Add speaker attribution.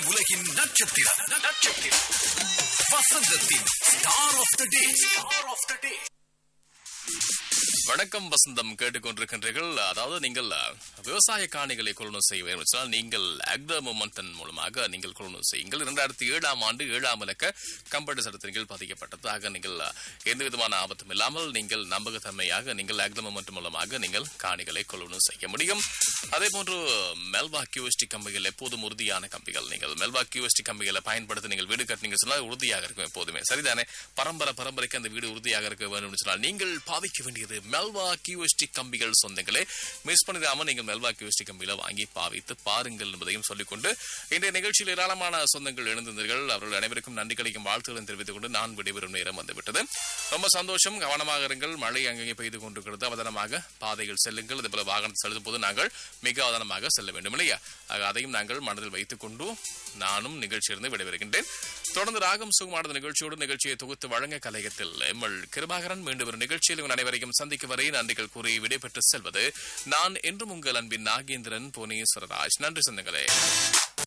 Speaker 1: உலகின் நட்சத்திரம் நட்சத்திரம் வசந்தத்தின் star of the day star of the day
Speaker 2: வணக்கம் வசந்தம் கேட்டுக்கொண்டிருக்கின்றீர்கள் அதாவது நீங்கள் அஹ், விவசாய காணிகளை கொள்ளுணர் செய்ய வேண்டும் என்றால் நீங்கள் அக்ரோ மொமெண்டன் மூலமாக நீங்கள் கொள்ளுணர் செய்யுங்கள் இரண்டாயிரத்தி ஏழாம் ஆண்டு ஏழாம் இலக்க கம்பெனி சட்டத்தின் கீழ் பதிக்கப்பட்டதாக நீங்கள் அஹ், எந்த விதமான ஆபத்தும் இல்லாமல் நீங்கள் நம்பகத்தன்மையாக நீங்கள் அக்ரோ மொமெண்ட் மூலமாக நீங்கள் காணிகளை கொள்ளுணர் செய்ய முடியும் அதே போன்று மெல்வா கியூஎஸ்டி கம்பிகள் எப்போதும் உறுதியான கம்பிகள் நீங்கள் மெல்வா கியூஎஸ்டி கம்பிகளை பயன்படுத்தி நீங்கள் வீடு கட்டினீங்க சொன்னால் உறுதியாக இருக்கும் எப்போதுமே சரிதானே பரம்பரை பரம்பரைக்கு அந்த வீடு உறுதியாக இருக்க வேண்டும் என்று சொன்னால் நீங்கள் பாவிக்க வேண்டியது மெல்வா கியூஎஸ்டி கம்பிகள் சொந்தங்களே மிஸ் பண்ணிடாம நீங்கள் மெல்வா கியூஎஸ்டி கம்பிகளை வாங்கி பாவித்து பாருங்கள் என்பதையும் சொல்லிக்கொண்டு இன்றைய நிகழ்ச்சியில் ஏராளமான சொந்தங்கள் எழுந்திருந்தீர்கள் அவர்கள் அனைவருக்கும் நன்றி கழிக்கும் வாழ்த்துக்களை தெரிவித்துக் கொண்டு நான் விடைபெறும் நேரம் வந்துவிட்டது ரொம்ப சந்தோஷம் கவனமாக இருங்கள் மழை அங்கங்கே பெய்து கொண்டிருக்கிறது அவதானமாக பாதைகள் செல்லுங்கள் இதே போல வாகனத்தை செலுத்தும் போது நாங்கள் மிக அவதானமாக செல்ல வேண்டும் இல்லையா ஆக அதையும் நாங்கள் மனதில் வைத்துக் கொண்டு நானும் நிகழ்ச்சியிலிருந்து விடைபெறுகின்றேன் தொடர்ந்து ராகம் சுகுமானது நிகழ்ச்சியோடு நிகழ்ச்சியை தொகுத்து வழங்க கலையத்தில் எம்எல் கிருபாகரன் மீண்டும் ஒரு நிகழ்ச்சியில் உங்கள் அனைவரையும் சந்திக்கும் வரை நன்றிகள் கூறி விடைபெற்று செல்வது நான் என்றும் உங்கள் அன்பின் நாகேந்திரன் புவனேஸ்வரராஜ் நன்றி சொந்தங்களே